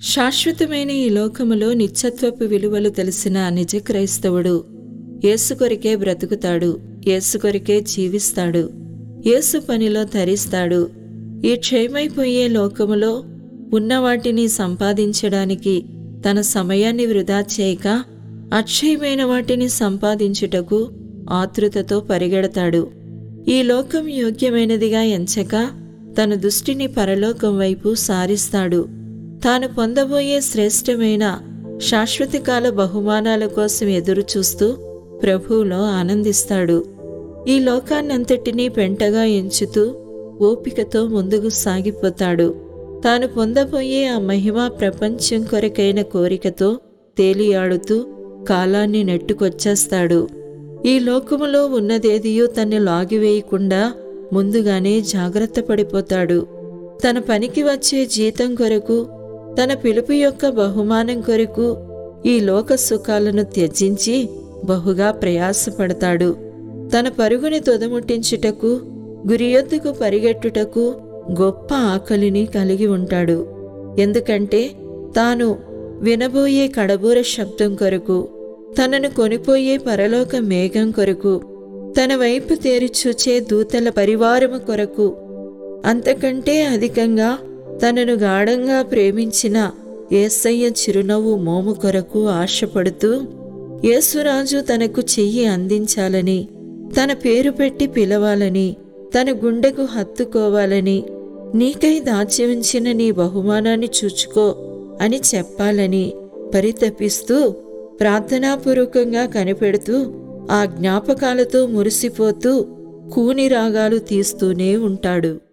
శాశ్వతమైన ఈ లోకములో నిత్యత్వపు విలువలు తెలిసిన నిజ క్రైస్తవుడు యేసు కొరికే బ్రతుకుతాడు యేసు కొరికే జీవిస్తాడు యేసు పనిలో తరిస్తాడు ఈ క్షయమైపోయే లోకములో ఉన్న వాటిని సంపాదించడానికి తన సమయాన్ని వృధా చేయక అక్షయమైన వాటిని సంపాదించుటకు ఆతృతతో పరిగెడతాడు ఈ లోకం యోగ్యమైనదిగా ఎంచక తన దృష్టిని పరలోకం వైపు సారిస్తాడు తాను పొందబోయే శ్రేష్టమైన శాశ్వతకాల బహుమానాల కోసం ఎదురుచూస్తూ ప్రభువులో ఆనందిస్తాడు ఈ లోకాన్నంతటినీ పెంటగా ఎంచుతూ ఓపికతో ముందుకు సాగిపోతాడు తాను పొందబోయే ఆ మహిమా ప్రపంచం కొరకైన కోరికతో తేలియాడుతూ కాలాన్ని నెట్టుకొచ్చేస్తాడు ఈ లోకములో ఉన్నదేదియో తన్ని లాగివేయకుండా ముందుగానే జాగ్రత్త పడిపోతాడు తన పనికి వచ్చే జీతం కొరకు తన పిలుపు యొక్క బహుమానం కొరకు ఈ లోక సుఖాలను త్యజించి బహుగా ప్రయాసపడతాడు తన పరుగుని తొదముట్టించుటకు గురియొద్దుకు పరిగెట్టుటకు గొప్ప ఆకలిని కలిగి ఉంటాడు ఎందుకంటే తాను వినబోయే కడబూర శబ్దం కొరకు తనను కొనిపోయే పరలోక మేఘం కొరకు తన వైపు తేరిచూచే దూతల పరివారము కొరకు అంతకంటే అధికంగా తనను గాఢంగా ప్రేమించిన ఏసయ్య చిరునవ్వు మోము కొరకు ఆశపడుతూ యేసురాజు తనకు చెయ్యి అందించాలని తన పేరు పెట్టి పిలవాలని తన గుండెకు హత్తుకోవాలని నీకై దాచి ఉంచిన నీ బహుమానాన్ని చూచుకో అని చెప్పాలని పరితపిస్తూ ప్రార్థనాపూర్వకంగా కనిపెడుతూ ఆ జ్ఞాపకాలతో మురిసిపోతూ కూని రాగాలు తీస్తూనే ఉంటాడు